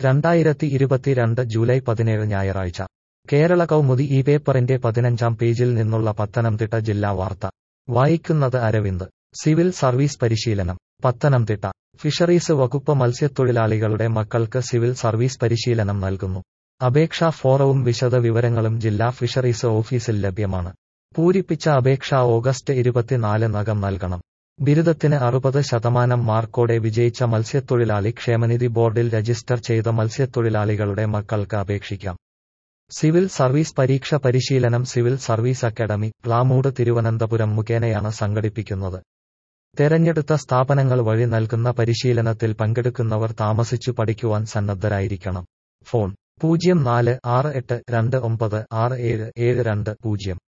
രണ്ടായിരത്തി ഇരുപത്തിരണ്ട് ജൂലൈ പതിനേഴ് ഞായറാഴ്ച കേരള കൗമുദി ഈ പേപ്പറിന്റെ പതിനഞ്ചാം പേജിൽ നിന്നുള്ള പത്തനംതിട്ട ജില്ലാ വാർത്ത വായിക്കുന്നത് അരവിന്ദ് സിവിൽ സർവീസ് പരിശീലനം പത്തനംതിട്ട ഫിഷറീസ് വകുപ്പ് മത്സ്യത്തൊഴിലാളികളുടെ മക്കൾക്ക് സിവിൽ സർവീസ് പരിശീലനം നൽകുന്നു അപേക്ഷാ ഫോറവും വിശദ വിവരങ്ങളും ജില്ലാ ഫിഷറീസ് ഓഫീസിൽ ലഭ്യമാണ് പൂരിപ്പിച്ച അപേക്ഷ ഓഗസ്റ്റ് ഇരുപത്തിനാലിനകം നൽകണം ബിരുദത്തിന് അറുപത് ശതമാനം മാർക്കോടെ വിജയിച്ച മത്സ്യത്തൊഴിലാളി ക്ഷേമനിധി ബോർഡിൽ രജിസ്റ്റർ ചെയ്ത മത്സ്യത്തൊഴിലാളികളുടെ മക്കൾക്ക് അപേക്ഷിക്കാം സിവിൽ സർവീസ് പരീക്ഷ പരിശീലനം civil service academy Plamoodu Thiruvananthapuram മുഖേനയാണ് സംഘടിപ്പിക്കുന്നത് തെരഞ്ഞെടുത്ത സ്ഥാപനങ്ങൾ വഴി നൽകുന്ന പരിശീലനത്തിൽ പങ്കെടുക്കുന്നവർ താമസിച്ചു പഠിക്കുവാൻ സന്നദ്ധരായിരിക്കണം ഫോൺ പൂജ്യം നാല് ആറ് എട്ട് രണ്ട് ഒമ്പത് ആറ് ഏഴ് ഏഴ് രണ്ട് പൂജ്യം